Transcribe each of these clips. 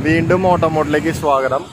വീണ്ടും ഓട്ടോമോട്ടിലേക്ക് സ്വാഗതം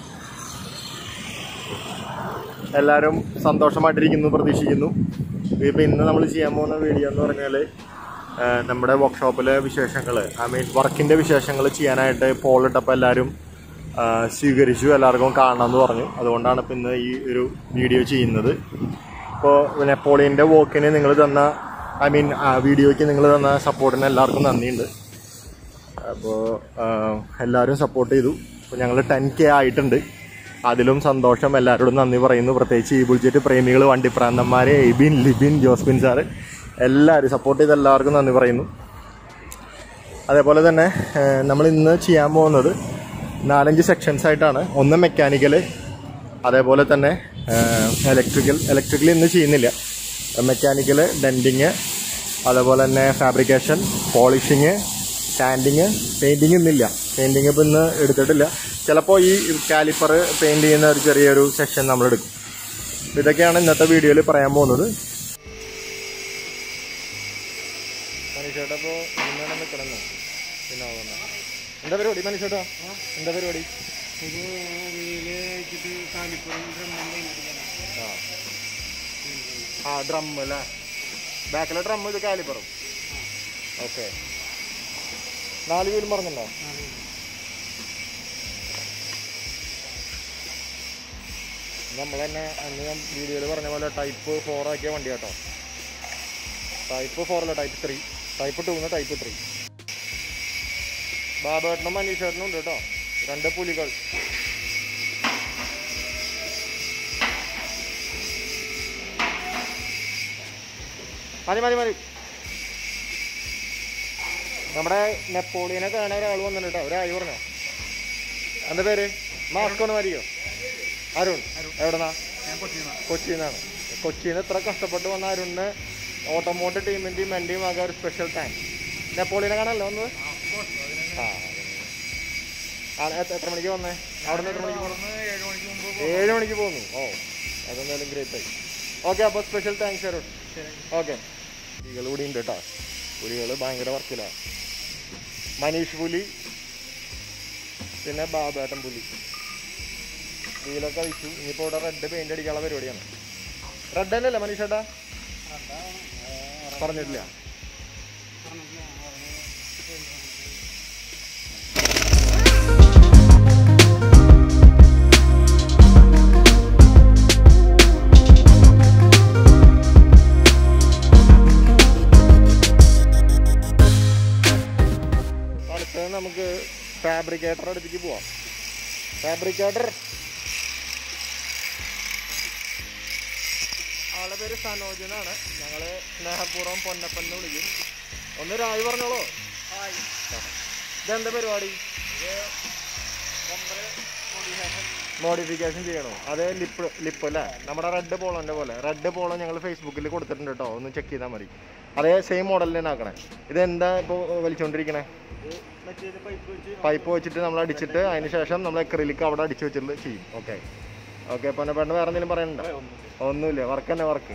എല്ലാവരും സന്തോഷമായിട്ടിരിക്കുന്നു പ്രതീക്ഷിക്കുന്നു ഇപ്പം ഇന്ന് നമ്മൾ ചെയ്യാൻ പോകുന്ന വീഡിയോ എന്ന് പറഞ്ഞാൽ നമ്മുടെ വർക്ക്ഷോപ്പിലെ വിശേഷങ്ങൾ ഐ മീൻ വർക്കിൻ്റെ വിശേഷങ്ങൾ ചെയ്യാനായിട്ട് പോൾ ഇട്ടപ്പോൾ എല്ലാവരും ആ, സ്വീകരിച്ചു എല്ലാവർക്കും കാണണമെന്ന് പറഞ്ഞു അതുകൊണ്ടാണ് ഇപ്പം ഇന്ന് ഈ ഒരു വീഡിയോ ചെയ്യുന്നത് ഇപ്പോൾ നെപ്പോളിയൻ്റെ വോക്കിന് നിങ്ങൾ തന്ന ഐ മീൻ വീഡിയോയ്ക്ക് നിങ്ങൾ തന്ന സപ്പോർട്ടിന് എല്ലാവർക്കും നന്ദിയുണ്ട് അപ്പോൾ എല്ലാവരും സപ്പോർട്ട് ചെയ്തു അപ്പോൾ ഞങ്ങൾ ടെൻ കെ ആയിട്ടുണ്ട് അതിലും സന്തോഷം എല്ലാവരോടും നന്ദി പറയുന്നു പ്രത്യേകിച്ച് ഈ ബുൾജെറ്റ് പ്രേമികൾ വണ്ടിപ്രാന്തന്മാർ എബിൻ ലിബിൻ ജോസ്ബിൻ സാറ് എല്ലാവരും സപ്പോർട്ട് ചെയ്ത എല്ലാവർക്കും നന്ദി പറയുന്നു അതേപോലെ തന്നെ നമ്മൾ ഇന്ന് ചെയ്യാൻ പോകുന്നത് നാലഞ്ച് സെക്ഷൻസ് ആയിട്ടാണ് ഒന്ന് മെക്കാനിക്കൽ അതേപോലെ തന്നെ ഇലക്ട്രിക്കൽ ഇലക്ട്രിക്കൽ ഇന്ന് ചെയ്യുന്നില്ല മെക്കാനിക്കൽ ഡെൻറ്റിങ് അതേപോലെ തന്നെ ഫാബ്രിക്കേഷൻ പോളിഷിങ് സാൻഡിങ് പെയിൻറ്റിങ് ഇന്നില്ല പെയിൻറ്റിങ് ഇപ്പോൾ ഇന്ന് എടുത്തിട്ടില്ല ചിലപ്പോൾ ഈ കാലിപ്പർ പെയിൻറ് ചെയ്യുന്ന ഒരു ചെറിയൊരു സെഷൻ നമ്മൾ എടുക്കും ഇതൊക്കെയാണ് ഇന്നത്തെ വീഡിയോയിൽ പറയാൻ പോകുന്നത് മനുഷ്യേട്ടാ ഇപ്പോൾ ഇന്നാണ് നിൽക്കണമെന്ന് പിന്നെ എന്താ പരിപാടി മനുഷ്യേട്ടാ എന്താ പരിപാടി ഇത് വീല് വെച്ചിട്ട് കാലിപ്പുറം ഡ്രമ്മും കഴിഞ്ഞിട്ടില്ല ആ ഡ്രം അല്ലേ ബാക്കിലെ ഡ്രം ഇത് കാലിപ്പറും ഓക്കെ നാല് വീലും പറഞ്ഞിട്ടുണ്ടോ നമ്മൾ തന്നെ അന്ന് ഞാൻ വീഡിയോയിൽ പറഞ്ഞ പോലെ ടൈപ്പ് ഫോർ ആക്കിയ വണ്ടി കേട്ടോ ടൈപ്പ് ഫോർ അല്ല type three type two type three ബാബേട്ടനും മനീഷേട്ടനും ഉണ്ട് കേട്ടോ രണ്ട് പുലികൾ മതി മതി മതി നമ്മുടെ നെപ്പോളിയനെ കാണാൻ ഒരാൾ വന്നിട്ടുണ്ട് കേട്ടോ ഒരായി പറഞ്ഞോ എന്താ പേര് മാസ്ക് ഒന്ന് മതിയോ അരുൺ എവിടെന്നാ ഞാൻ കൊച്ചിയിൽ കൊച്ചിയിൽ നിന്നാണ് കൊച്ചിയിൽ നിന്ന് ഇത്ര കഷ്ടപ്പെട്ട് വന്ന അരുണിന് ഓട്ടോമോട്ടീവ് ടീമിൻ്റെയും എൻ്റെയും ആകെ ഒരു സ്പെഷ്യൽ താങ്ക് നെപ്പോളിയനെ കാണാനല്ലോ വന്നത് ആ ആ, എത്ര എത്ര മണിക്ക് വന്നേ അവിടെ നിന്ന് എത്ര മണിക്ക് പോകണം ഏഴ് മണിക്ക് മുമ്പ് ഏഴ് മണിക്ക് പോന്നു ഓ അതെന്തായാലും ഗ്രേറ്റ് ആയി ഓക്കെ അപ്പോൾ സ്പെഷ്യൽ താങ്ക്സ് അരുൺ ഓക്കെ പുലികൾ കൂടി ഉണ്ട് കേട്ടോ പുലികൾ ഭയങ്കര വർക്കിലാണ് മനീഷ് പുലി പിന്നെ ബാബേട്ടൻ പുലി വീലൊക്കെ അഴിച്ചു ഇനിയിപ്പോൾ ഇവിടെ റെഡ് പെയിന്റ് അടിക്കാനുള്ള പരിപാടിയാണ് റെഡ് തന്നെയല്ലേ മനീഷ് ചേട്ടാ പറഞ്ഞിട്ടില്ല അടുത്തത് നമുക്ക് ഫാബ്രിക്കേറ്റർ അടുത്തേക്ക് പോവാം ഫാബ്രിക്കേറ്റർ ആളുടെ പേര് സനോജ് എന്നാണ് ഞങ്ങള് സ്നേഹപൂർവ്വം പൊന്നപ്പൻ എന്ന് വിളിക്കും ഒന്ന് രായി പറഞ്ഞോളൂ ഇതെന്താ പരിപാടി മോഡിഫിക്കേഷൻ ചെയ്യണോ അത് ലിപ്പ് ലിപ്പ് അല്ലേ നമ്മുടെ റെഡ് പോളോന്റെ പോലെ റെഡ് പോളോ ഞങ്ങൾ ഫേസ്ബുക്കിൽ കൊടുത്തിട്ടുണ്ട് കേട്ടോ ഒന്ന് ചെക്ക് ചെയ്താൽ മതി അതേ സെയിം മോഡൽ തന്നെ ആക്കണേ ഇതെന്താ ഇപ്പോൾ വലിച്ചുകൊണ്ടിരിക്കണേ മറ്റേത് പൈപ്പ് വെച്ച് പൈപ്പ് വെച്ചിട്ട് നമ്മൾ അടിച്ചിട്ട് അതിന് ശേഷം നമ്മൾ എക്രിലിക്ക് അവിടെ അടിച്ചു വെച്ചിട്ട് ചെയ്യും ഓക്കെ ഓക്കെ പൊന്നെ പെണ്ണ് വേറെ എന്തെങ്കിലും പറയാനുണ്ടോ ഒന്നുമില്ല വർക്ക് തന്നെ വർക്ക്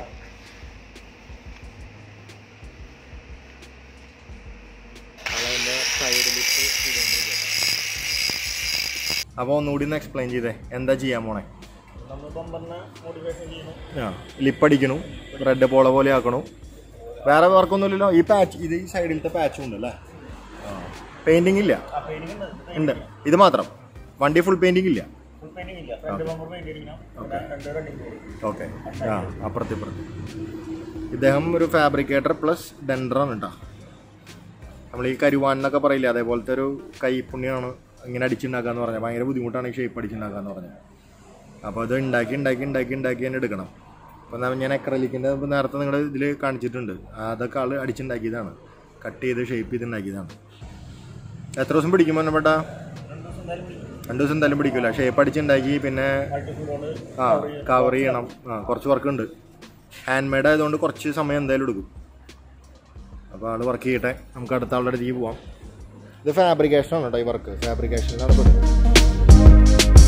അപ്പോൾ ഒന്നുകൂടി ഒന്ന് എക്സ്പ്ലെയിൻ ചെയ്തേ എന്താ ചെയ്യാൻ പോണേ നമ്മൾ ബമ്പറിനെ മോട്ടിവേഷൻ ചെയ്യണം ആ ലിപ്പ് അടിക്കണു റെഡ് പോള പോലെ ആക്കണു വേറെ വർക്കൊന്നുമില്ലല്ലോ ഈ പാച്ച് ഇത് ഈ സൈഡിലത്തെ പാച്ചും ഉണ്ട് അല്ലേ പെയിന്റിംഗ് ഇല്ല ആ പെയിന്റിംഗ് ഉണ്ട് ഉണ്ട് ഇത് മാത്രം വണ്ടി ഫുൾ പെയിന്റിംഗ് ഇല്ല ഫുൾ പെയിന്റിംഗ് ഇല്ല രണ്ട് ബമ്പർ പെയിന്റ് അടിക്കണം പിന്നെ രണ്ട് റണ്ണിംഗ് ബോർഡ് ഓക്കെ ആ അപ്പുറത്ത് ഇപ്പുറത്ത് ഇദ്ദേഹം ഒരു ഫാബ്രിക്കേറ്റർ പ്ലസ് ഡെൻഡറാണ് കേട്ടോ നമ്മൾ ഈ കരുവാൻ എന്നൊക്കെ പറയില്ലേ അതേപോലത്തെ ഒരു കൈപ്പുണ്യമാണ് ഇങ്ങനെ അടിച്ചുണ്ടാക്കാന്ന് പറഞ്ഞാൽ ഭയങ്കര ബുദ്ധിമുട്ടാണ് ഈ ഷേപ്പ് അടിച്ചുണ്ടാക്കാന്ന് പറഞ്ഞാൽ അപ്പോൾ അത് ഉണ്ടാക്കി ഉണ്ടാക്കി ഉണ്ടാക്കി ഉണ്ടാക്കി തന്നെ എടുക്കണം അപ്പോൾ എന്നാൽ ഞാൻ അക്രലിക്കിൻ്റെ ഇപ്പോൾ നേരത്തെ നിങ്ങൾ ഇതിൽ കാണിച്ചിട്ടുണ്ട് അതൊക്കെ ആൾ അടിച്ചുണ്ടാക്കിയതാണ് കട്ട് ചെയ്ത് ഷേപ്പ് ചെയ്ത് ഉണ്ടാക്കിയതാണ് എത്ര ദിവസം പിടിക്കും മന്നപ്പെട്ട രണ്ട് ദിവസം രണ്ട് ദിവസം എന്തായാലും എന്തായാലും പിടിക്കും പിടിക്കില്ല ഷേപ്പ് അടിച്ചുണ്ടാക്കി പിന്നെ മൾട്ടി ഫുഡോട് ആ കവർ ചെയ്യണം ആ കുറച്ച് വർക്ക് ഉണ്ട് ഹാൻഡ് മെയ്ഡ് ആയതുകൊണ്ട് കുറച്ച് സമയം എന്തായാലും എടുക്കും അപ്പോൾ ആൾ വർക്ക് ചെയ്യട്ടെ നമുക്ക് അടുത്ത ആളുടെ അടുത്തേക്ക് പോവാം ഇത് ഫാബ്രിക്കേഷൻ ആണ് കേട്ടോ ഈ വർക്ക് ഫാബ്രിക്കേഷനിലാണ് പെടുന്നത്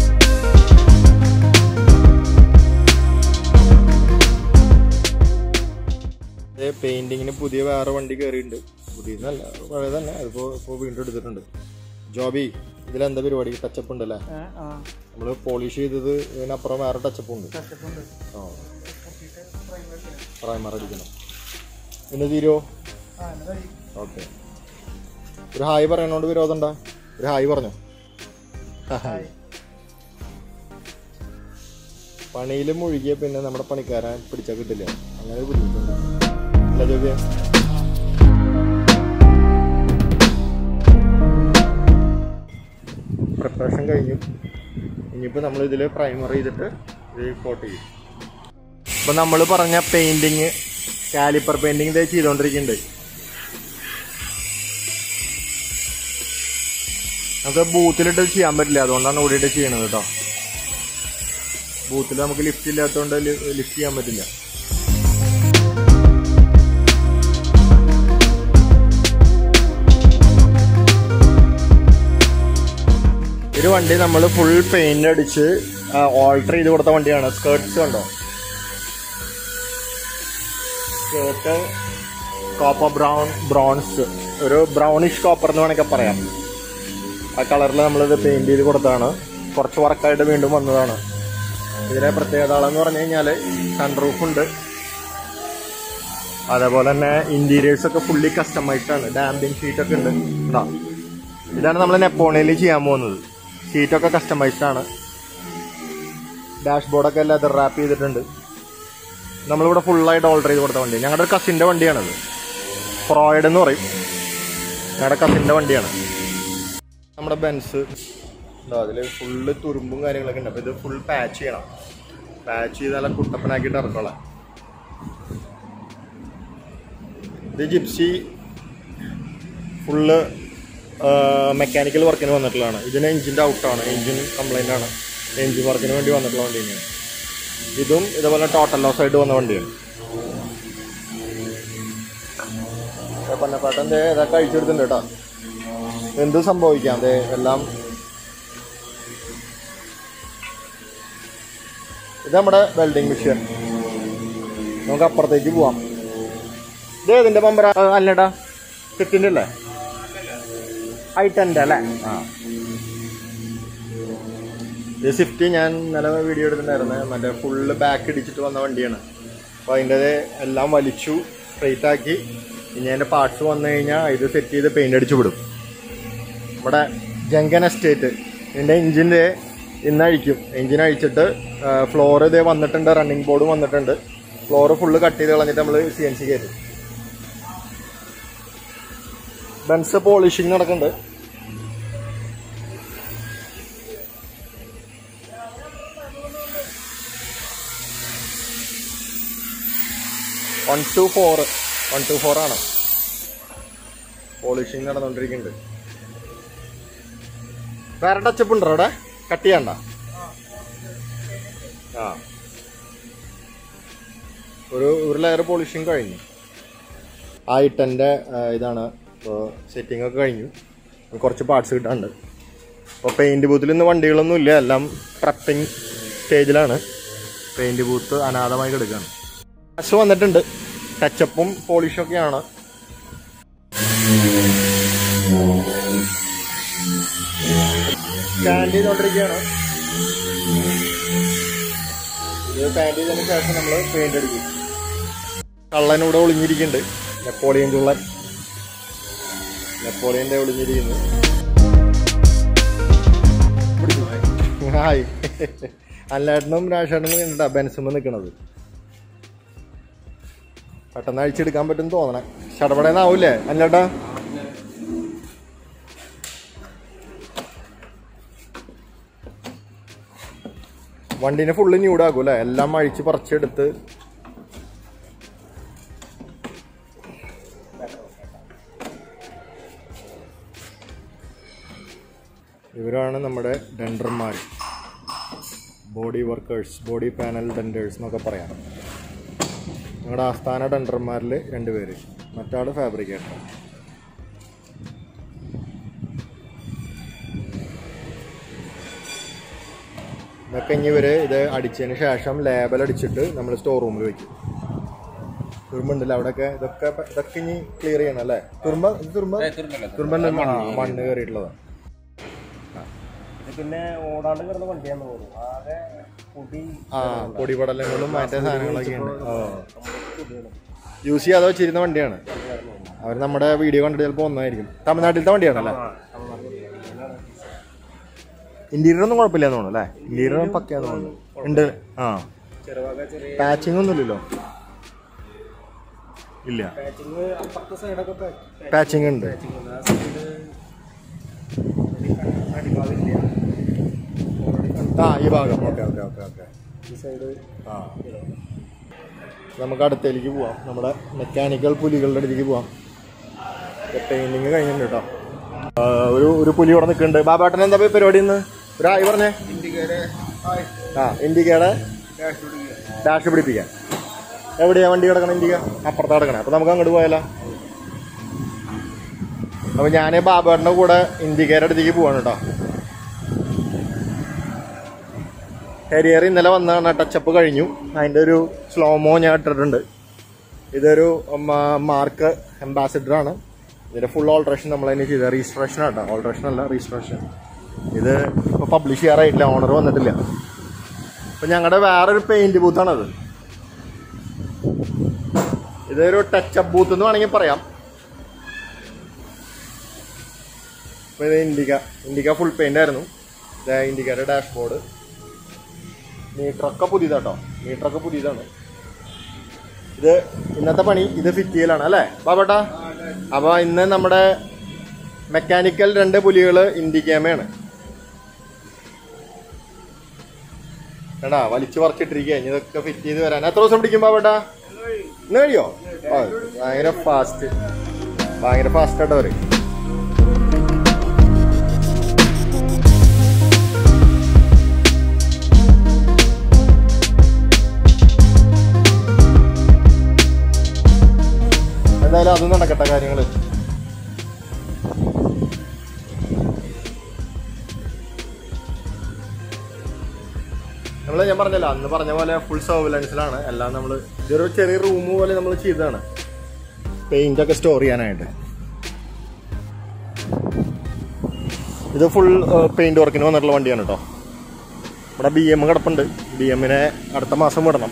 പെയിന്റിങ്ങിന് പുതിയ വേറെ വണ്ടി കയറിയിട്ടുണ്ട് പുതിയതല്ല പഴയ തന്നെ അതിപ്പോൾ ഇപ്പോൾ വീണ്ടും എടുത്തിട്ടുണ്ട് ജോബി ഇതിലെന്താ പരിപാടി ടച്ചപ്പ് ഉണ്ടല്ലേ ഏ, ആ നമ്മൾ പോളിഷ് ചെയ്തത് ഇതിനപ്പുറം വേറെ ടച്ചപ്പ് ഉണ്ട് ടച്ചപ്പുണ്ട് ആ പൊട്ടിയിട്ട് പ്രൈമർ ചെയ്യണം. പ്രൈമർ അടിക്കണം പിന്നെ തീരുമോ ആ എന്നാ കഴിയും ഓക്കെ ഒരു ഹായ് പറയണോണ്ട് വിരോധം ഉണ്ടാ ഒരു ഹായ് പറഞ്ഞോ ഹായ് പണിയിൽ മുഴുകിയ പിന്നെ നമ്മുടെ പണിക്കാരൻ പിടിച്ചാൽ കിട്ടില്ല അങ്ങനെ ഒരു ബുദ്ധിമുട്ടുണ്ട് അല്ല ജോബിയ പ്രിപ്പറേഷൻ കഴിഞ്ഞു ഇനിയിപ്പോൾ നമ്മൾ ഇതിൽ പ്രൈമർ ചെയ്തിട്ട് ഇത് കോട്ട് ചെയ്യും ഇപ്പം നമ്മൾ പറഞ്ഞ പെയിൻറ്റിങ് കാലിപ്പർ പെയിൻറ്റിങ് ഇതേ ചെയ്തുകൊണ്ടിരിക്കുന്നുണ്ട് നമുക്ക് ബൂത്തിലിട്ട് ചെയ്യാൻ പറ്റില്ല അതുകൊണ്ടാണ് ഓടിയിട്ട് ചെയ്യണത് കേട്ടോ ബൂത്തിൽ നമുക്ക് ലിഫ്റ്റ് ഇല്ലാത്തതുകൊണ്ട് ലിഫ്റ്റ് ചെയ്യാൻ പറ്റില്ല ഒരു വണ്ടി നമ്മൾ ഫുൾ പെയിന്റ് അടിച്ച് ഓൾട്ടർ ചെയ്ത് കൊടുത്ത വണ്ടിയാണ് സ്കേർട്സ് കണ്ടോ സ്കേർട്ട് കോപ്പർ ബ്രൗൺ ബ്രോൺസ് ഒരു ബ്രൗണിഷ് കോപ്പർ എന്ന് വേണമെങ്കിൽ പറയാം ആ കളറിൽ നമ്മളിത് പെയിന്റ് ചെയ്ത് കൊടുത്തതാണ് കുറച്ച് വർക്കായിട്ട് വീണ്ടും വന്നതാണ് ഇതിലെ പ്രത്യേകതകളെന്ന് പറഞ്ഞു കഴിഞ്ഞാൽ സൺറൂഫ് ഉണ്ട് അതേപോലെ തന്നെ ഇന്റീരിയേഴ്സ് ഒക്കെ ഫുള്ളി കസ്റ്റമൈസ്ഡ് ആണ് ഡാമ്പിങ് ഷീറ്റ് ഒക്കെ ഉണ്ട് ഇതാ ഇതാണ് നമ്മൾ നെപ്പോണിയിൽ ചെയ്യാൻ പോകുന്നത് സീറ്റൊക്കെ കസ്റ്റമൈസ്ഡ് ആണ് ഡാഷ്ബോർഡൊക്കെ ലെതർ റാപ്പ് ചെയ്തിട്ടുണ്ട് നമ്മളിവിടെ ഫുള്ളായിട്ട് ഓൾഡർ ചെയ്ത് കൊടുത്ത വണ്ടി ഞങ്ങളുടെ ഒരു കസിൻ്റെ വണ്ടിയാണത് ഫ്രോയിഡ് എന്ന് പറയും ഞങ്ങളുടെ കസിൻ്റെ വണ്ടിയാണ് നമ്മുടെ ബെൻസ് അതിൽ ഫുള്ള് തുരുമ്പും കാര്യങ്ങളൊക്കെ ഉണ്ട് അപ്പോൾ ഇത് ഫുൾ പാച്ച് ചെയ്യണം പാച്ച് ചെയ്ത് നല്ല കുട്ടപ്പനാക്കിയിട്ട് ഇറക്കോളാം ഇത് ജിപ്സി ഫുള്ള് മെക്കാനിക്കൽ വർക്കിന് വന്നിട്ടുള്ളതാണ് ഇതിന് എഞ്ചിൻ്റെ ഔട്ടാണ് എഞ്ചിൻ കംപ്ലൈൻ്റ് ആണ് എഞ്ചിൻ വർക്കിന് വേണ്ടി വന്നിട്ടുള്ള വണ്ടി തന്നെയാണ് ഇതും ഇതുപോലെ ടോട്ടൽ ലോസ് ആയിട്ട് വന്ന വണ്ടിയാണ് പന്നപ്പാട്ടൻ ദേ ഇതൊക്കെ അഴിച്ചെടുത്തിട്ടുണ്ട് കേട്ടോ എന്ത് സംഭവിക്കാം ദേ എല്ലാം ഇത് നമ്മുടെ വെൽഡിങ് മെഷീൻ നമുക്ക് അപ്പുറത്തേക്ക് പോവാം ഇത് ഇതിന്റെ പമ്പര അല്ലടാ ഫിഫ്റ്റിൻ്റെ അല്ലേ ഐ ടെൻ്റെ അല്ലേ ആ ഇത് സ്വിഫ്റ്റ് ഞാൻ ഇന്നലെ വീഡിയോ എടുത്തിട്ടുണ്ടായിരുന്നു മറ്റേ ഫുള്ള് ബാക്ക് ഇടിച്ചിട്ട് വന്ന വണ്ടിയാണ് അപ്പോൾ അതിൻ്റെ എല്ലാം വലിച്ചു സ്ട്രെയിറ്റ് ആക്കി ഇനി അതിൻ്റെ പാർട്സ് വന്നു കഴിഞ്ഞാൽ ഇത് സെറ്റ് ചെയ്ത് പെയിൻ്റ് അടിച്ചു വിടും നമ്മുടെ ജങ്കൻ എസ്റ്റേറ്റ് ഇതിൻ്റെ എഞ്ചിൻ്റെ ഇന്ന് അഴിക്കും എഞ്ചിൻ അഴിച്ചിട്ട് ഫ്ലോർ ഇതേ വന്നിട്ടുണ്ട് റണ്ണിങ് ബോർഡും വന്നിട്ടുണ്ട് ഫ്ലോർ ഫുള്ള് കട്ട് ചെയ്ത് കളഞ്ഞിട്ട് നമ്മൾ സി എൻ സി കയറ്റും ബെൻസ് പോളിഷിങ് നടക്കുന്നുണ്ട് one two four one two four ആണ് പോളിഷിങ് നടന്നുകൊണ്ടിരിക്കുന്നുണ്ട് വേറെ ടച്ചപ്പ് ഉണ്ടോ അവിടെ കട്ട് ചെയ്യണ്ട ആ ഒരു ഒരു ലെയർ പോളിഷിങ് കഴിഞ്ഞു ആ ഇട്ടൻ്റെ ഇതാണ് ഇപ്പോൾ സെറ്റിംഗ് ഒക്കെ കഴിഞ്ഞു ഇനി കുറച്ച് പാർട്സ് കിട്ടാനുണ്ട് അപ്പോൾ പെയിൻറ് ബൂത്തിൽ ഇന്ന് വണ്ടികളൊന്നും ഇല്ല എല്ലാം പ്രപ്പിംഗ് സ്റ്റേജിലാണ് പെയിൻറ് ബൂത്ത് അനാഥമായി കിടക്കുകയാണ് ബസ് വന്നിട്ടുണ്ട് ടച്ചപ്പും പോളിഷൊക്കെയാണ് സ്റ്റാൻഡ് ചെയ്തുകൊണ്ടിരിക്കുകയാണ് ഇത് സ്റ്റാൻഡ് ചെയ്തതിന് ശേഷം നമ്മൾ പെയിന്റ് അടിക്കും കള്ളൻ ഇവിടെ ഒളിഞ്ഞിരിക്കുന്നുണ്ട് നെപ്പോളിയൻ ചുള്ളൻ നെപ്പോളിയന്റെ ഒളിഞ്ഞിരിക്കുന്നു ഹായ് അല്ലേട്ടനും രാഷേട്ടനും കണ്ടാ ബെൻസുമ്പ് നിൽക്കണത് പെട്ടെന്ന് അഴിച്ചെടുക്കാൻ പറ്റും തോന്നണേ ചടപടേന്നാവൂലേ അല്ലേട്ടാ വണ്ടീനെ ഫുള്ള് ന്യൂഡാക്കും അല്ലേ എല്ലാം അഴിച്ച് പറിച്ചെടുത്ത് ഇവരാണ് നമ്മുടെ ഡെൻഡർമാർ body workers body panel denters എന്നൊക്കെ പറയാം ഞങ്ങളുടെ ആസ്ഥാന ഡെൻഡർമാരിൽ രണ്ടുപേര് മറ്റാൾ ഫാബ്രിക്കേറ്റർ ഇതൊക്കെ ഇനി ഇവര് ഇത് അടിച്ചതിന് ശേഷം ലേബൽ അടിച്ചിട്ട് നമ്മൾ സ്റ്റോർ റൂമിൽ വെക്കും തുരുമ്പുണ്ടല്ലോ അവിടെയൊക്കെ ഇതൊക്കെ ഇപ്പൊ- ഇതൊക്കെ ഇനി ക്ലിയർ ചെയ്യണം അല്ലേ തുരുമ്പ ഇത് തുരുമ്പ തുരുമ്പ മണ്ണ് കയറിയിട്ടുള്ളതാണ് ആ. ഇത് പിന്നെ ഓടാണ്ട് കിടന്ന വണ്ടിയാന്ന് തോന്നുന്നു ആകെ പൊടി ആ പൊടിപടലങ്ങളും മറ്റേ സാധനങ്ങളൊക്കെ ഉണ്ട് ഓ പൊടിയാണ് യൂസ് ചെയ്യാതെ വെച്ചിരുന്ന വണ്ടിയാണ് അവർ നമ്മുടെ വീഡിയോ കണ്ടിട്ട് ചിലപ്പോൾ ഒന്നായിരിക്കും തമിഴ്നാട്ടിലത്തെ വണ്ടിയാണല്ലേ ഇന്റീരിയർ ഒന്നും കുഴപ്പമില്ലെന്ന് തോന്നുന്നു അല്ലേ ഇന്റീരിയർ പക്കയാന്ന് തോന്നുന്നു ഉണ്ട് ആ ചെറുവാക ചെറിയ പാച്ചിങ് ഒന്നും ഇല്ലല്ലോ ഇല്ല പാച്ചിങ് അപ്പുറത്തെ സൈഡൊക്കെ പാച്ചിങ് ഉണ്ട് പാച്ചിങ് ആ സൈഡ് അടിഭാഗമില്ല ഓൾറെഡി ആ ഈ ഭാഗം ഓക്കെ ഓക്കെ ഓക്കെ ഓക്കെ ഈ സൈഡ് ആ നമുക്ക് അടുത്തേക്ക് പോവാം നമ്മുടെ മെക്കാനിക്കൽ പുലികളുടെ അടുത്തേക്ക് പോവാം പെയിന്റിങ് കഴിഞ്ഞിട്ടുണ്ട് കേട്ടോ ആ, ഒരു ഒരു പുലി ഇവിടെ നിൽക്കുന്നുണ്ട് ബാബാട്ടൻ എന്താ പോയി പരിപാടി ഇന്ന് ഒരു ആയി പറഞ്ഞേ ഇന്ത്യക്കാരെ ആ ഇന്ത്യക്കയുടെ ഡാഷ് പിടിക്കുക ഡാഷ് പിടിപ്പിക്കാൻ എവിടെയാ വണ്ടി കിടക്കണം ഇന്ത്യ അപ്പുറത്ത് കിടക്കണേ അപ്പൊ നമുക്ക് അങ്ങോട്ട് പോയാലോ അപ്പൊ ഞാന് ബാബാട്ടിന്റെ കൂടെ ഇന്ത്യക്കാരുടെ അടുത്തേക്ക് പോവാണ് കേട്ടോ കരിയർ ഇന്നലെ വന്നതാണ് ടച്ചപ്പ് കഴിഞ്ഞു അതിന്റെ ഒരു സ്ലോമോ ഞാൻ ഇട്ടിട്ടുണ്ട് ഇതൊരു മ- മാർക്ക് അംബാസിഡർ ആണ് ഇതിന്റെ ഫുൾ ഓൾട്രേഷൻ നമ്മൾ തന്നെ ചെയ്ത രജിസ്ട്രേഷൻ ആട്ടോ ഓൾട്രേഷൻ അല്ല രജിസ്ട്രേഷൻ ഇത് ഇപ്പൊ പബ്ലിഷ് ചെയ്യാറായിട്ടില്ല ഓണർ വന്നിട്ടില്ല അപ്പൊ ഞങ്ങളുടെ വേറൊരു പെയിന്റ് ബൂത്താണത് ഇതൊരു ടച്ചപ്പ് ബൂത്ത് എന്ന് വേണമെങ്കിൽ പറയാം അപ്പൊ ഇത് ഇൻഡിക്ക ഇൻഡിക്ക ഫുൾ പെയിന്റ് ആയിരുന്നു ദേ ഇൻഡിക്കയുടെ ഡാഷ്ബോർഡ് മീറ്ററൊക്കെ പുതിയതാട്ടോ മീറ്ററൊക്കെ പുതിയതാണ് ഇത് ഇന്നത്തെ പണി ഇത് ഫിറ്റ് ചെയ്യലാണ് അല്ലേ ബാബേട്ടാ അപ്പൊ ഇന്ന് നമ്മുടെ മെക്കാനിക്കൽ രണ്ട് പുലികള് ഇൻഡിക്കാമയാണ് എടാ വലിച്ചു പറിച്ചിട്ടിരിക്കുക ഇനി ഇതൊക്കെ ഫിറ്റ് ചെയ്ത് വരാൻ എത്ര ദിവസം പിടിക്കും ബാബേട്ടാ ഇന്ന് കഴിയോ ആ, ഭയങ്കര ഫാസ്റ്റ് ഭയങ്കര ഫാസ്റ്റ് ആട്ടോ അവര് എന്തായാലും അതും നടക്കട്ടെ കാര്യങ്ങള് നമ്മള് ഞാൻ പറഞ്ഞല്ലോ അന്ന് പറഞ്ഞ പോലെ ഫുൾ സർവിലൻസിലാണ് എല്ലാം നമ്മൾ ഇതൊരു ചെറിയ റൂം പോലെ നമ്മൾ ചെയ്തതാണ് പെയിന്റ് ഒക്കെ സ്റ്റോർ ചെയ്യാനായിട്ട് ഇത് ഫുൾ പെയിന്റ് വർക്കിന് വന്നിട്ടുള്ള വണ്ടിയാണ് കേട്ടോ ഇവിടെ ബി എം കിടപ്പുണ്ട് ബി എമ്മിനെ അടുത്ത മാസം വിടണം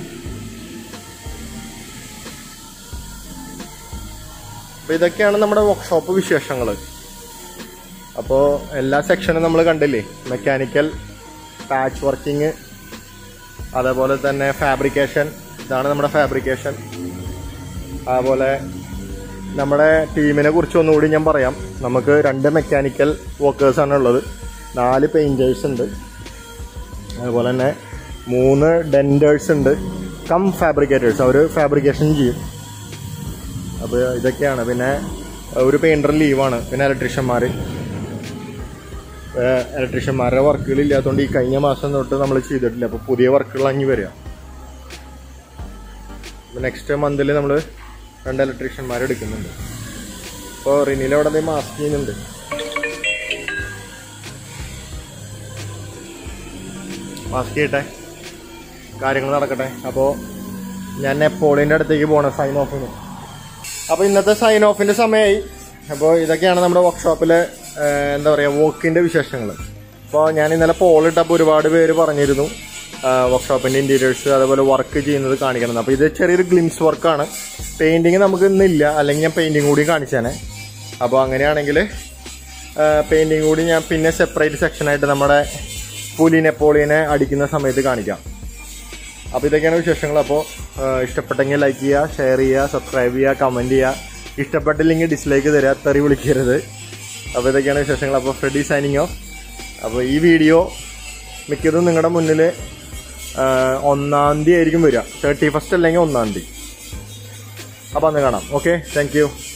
അപ്പൊ ഇതൊക്കെയാണ് നമ്മുടെ വർക്ക്ഷോപ്പ് വിശേഷങ്ങൾ അപ്പോൾ എല്ലാ സെക്ഷനും നമ്മൾ കണ്ടില്ലേ മെക്കാനിക്കൽ പാച്ച് വർക്കിംഗ് അതേപോലെ തന്നെ ഫാബ്രിക്കേഷൻ ഇതാണ് നമ്മുടെ ഫാബ്രിക്കേഷൻ അതുപോലെ നമ്മുടെ ടീമിനെ കുറിച്ച് ഒന്നുകൂടി ഞാൻ പറയാം നമുക്ക് രണ്ട് മെക്കാനിക്കൽ വർക്കേഴ്സാണ് ഉള്ളത് നാല് പെയിൻറ്റേഴ്സ് ഉണ്ട് അതുപോലെ തന്നെ മൂന്ന് ഡെൻറ്റേഴ്സ് ഉണ്ട് കം ഫാബ്രിക്കേറ്റേഴ്സ് അവർ ഫാബ്രിക്കേഷൻ ചെയ്യും അപ്പോൾ ഇതൊക്കെയാണ് പിന്നെ ഒരു പെയിൻറ്റർ ലീവാണ് പിന്നെ ഇലക്ട്രീഷ്യന്മാർ ഇലക്ട്രീഷ്യന്മാരുടെ വർക്കുകൾ ഇല്ലാത്തതുകൊണ്ട് ഈ കഴിഞ്ഞ മാസം തൊട്ട് നമ്മൾ ചെയ്തിട്ടില്ല അപ്പോൾ പുതിയ വർക്കുകൾ അഞ്ഞു വരിക നെക്സ്റ്റ് മന്തിൽ നമ്മൾ രണ്ട് ഇലക്ട്രീഷ്യന്മാർ എടുക്കുന്നുണ്ട് ഇപ്പോൾ റിനിൽ അവിടെ മാസ്ക് ചെയ്യുന്നുണ്ട് മാസ്ക് ചെയ്യട്ടെ കാര്യങ്ങൾ നടക്കട്ടെ അപ്പോൾ ഞാൻ നെപ്പോളിയൻ്റെ അടുത്തേക്ക് പോകണം സൈൻ ഓഫിന് അപ്പോൾ ഇന്നത്തെ സൈൻ ഓഫിൻ്റെ സമയമായി അപ്പോൾ ഇതൊക്കെയാണ് നമ്മുടെ വർക്ക്ഷോപ്പിലെ എന്താ പറയുക വോക്കിൻ്റെ വിശേഷങ്ങൾ അപ്പോൾ ഞാൻ ഇന്നലെ പോൾ ഇട്ടപ്പോൾ ഒരുപാട് പേര് പറഞ്ഞിരുന്നു വർക്ക്ഷോപ്പിൻ്റെ ഇൻറ്റീരിയേഴ്സ് അതേപോലെ വർക്ക് ചെയ്യുന്നത് കാണിക്കണം അപ്പോൾ ഇത് ചെറിയൊരു ഗ്ലിംസ് വർക്കാണ് പെയിൻറ്റിങ് നമുക്ക് ഇന്നില്ല അല്ലെങ്കിൽ ഞാൻ പെയിൻറ്റിങ് കൂടി കാണിച്ചേനെ അപ്പോൾ അങ്ങനെയാണെങ്കിൽ പെയിൻറ്റിങ് കൂടി ഞാൻ പിന്നെ സെപ്പറേറ്റ് സെക്ഷനായിട്ട് നമ്മുടെ പുലി നെപ്പോളിയനെ അടിക്കുന്ന സമയത്ത് കാണിക്കാം അപ്പോൾ ഇതൊക്കെയാണ് വിശേഷങ്ങൾ അപ്പോൾ ഇഷ്ടപ്പെട്ടെങ്കിൽ ലൈക്ക് ചെയ്യുക ഷെയർ ചെയ്യുക സബ്സ്ക്രൈബ് ചെയ്യുക കമൻറ്റ് ചെയ്യുക ഇഷ്ടപ്പെട്ടില്ലെങ്കിൽ ഡിസ്ലൈക്ക് തരിക തെറി വിളിക്കരുത് അപ്പോൾ ഇതൊക്കെയാണ് വിശേഷങ്ങൾ അപ്പോൾ ഫ്രെഡി സൈനിങ് ഓഫ് അപ്പോൾ ഈ വീഡിയോ മിക്കതും നിങ്ങളുടെ മുന്നിൽ ഒന്നാം തീയതി ആയിരിക്കും വരിക തേർട്ടി ഫസ്റ്റ് അല്ലെങ്കിൽ ഒന്നാം തീയതി അപ്പോൾ അന്ന് കാണാം ഓക്കെ താങ്ക് യു